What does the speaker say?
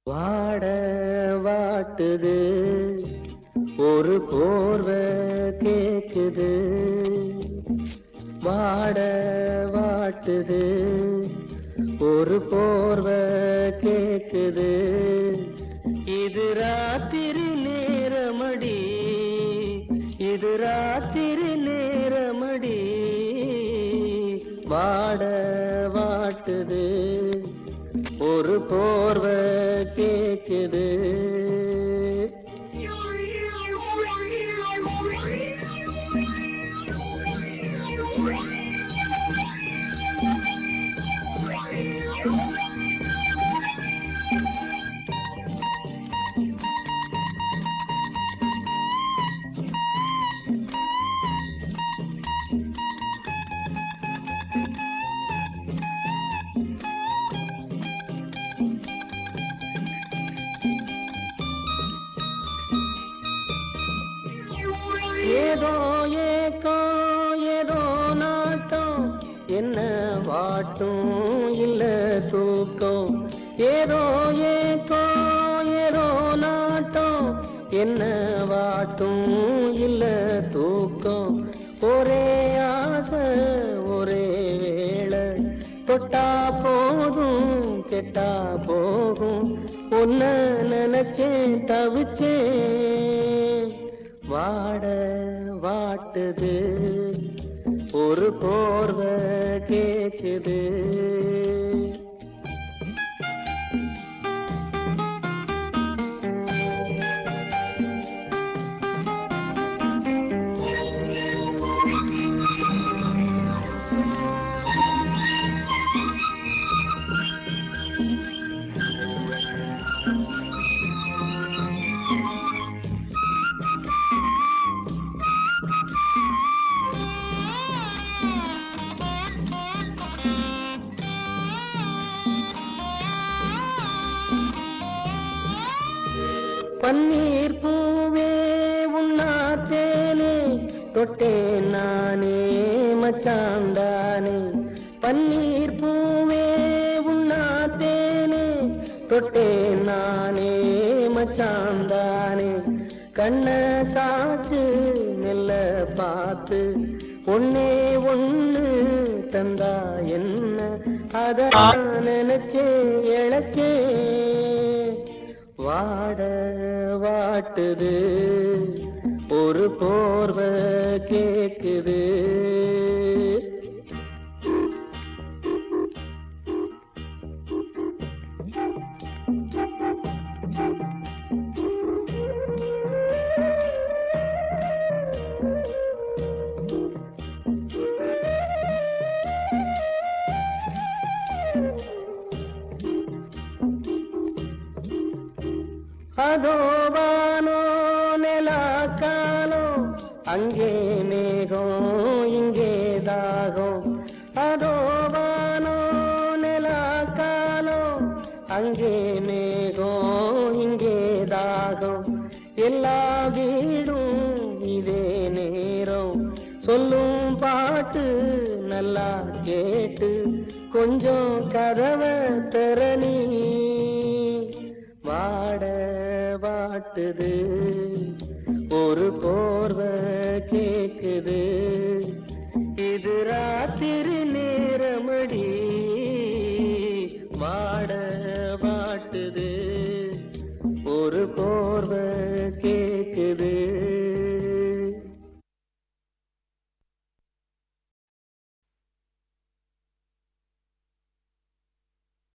வாட வாட்டுது ஒரு போர்வ கேக்குது வாட வாட்டுது ஒரு போர்வ கேக்குது இது ராத்திரி நேரமடி இது ராத்திரி நேரமடி வாட வாட்டுது ஒரு போர்வ கேக்குது ஏதோ ஏக்கோ ஏதோ நாட்டம் என்ன வாட்டும் இல்ல தூக்கம் ஏதோ ஏக்கோ ஏதோ நாட்டம் என்ன வாட்டும் இல்ல தூக்கம் ஒரே ஆசை ஒரே வேளை தொட்டா போதும் கெட்டா போகும் ஒன்ன நினைச்சேன் தவிச்சேன் வாட வாட்டுது ஒரு போர்வ கேக்குது பன்னீர் பூவே உண்ணாத்தேனே தொட்டேன் நானே மச்சாந்தானே பன்னீர் பூவே உண்ணாத்தேனே தொட்டேன் நானே மச்சாந்தானே கண்ண சாச்சு மெல்ல பார்த்து ஒன்னே ஒண்ணு தந்தா என்ன அத நினைச்சே இழைச்சே வாட வாட்டுது ஒரு போர்வ கேக்குது அதோ வானோ நிலாக்காலோ அங்கே மேகம் இங்கே தாகம் அதோ வானோ நிலாக்காலோ அங்கே மேகம் இங்கே தாகம் எல்லா வீடும் இதே நேரம் சொல்லும் பாட்டு நல்லா கேட்டு கொஞ்சம் கதவை திறனி வாட வாட்டுது ஒரு போர்வ கேக்குது இது ராத்திரி நேரமடி வாட வாட்டுது ஒரு போர்வ கே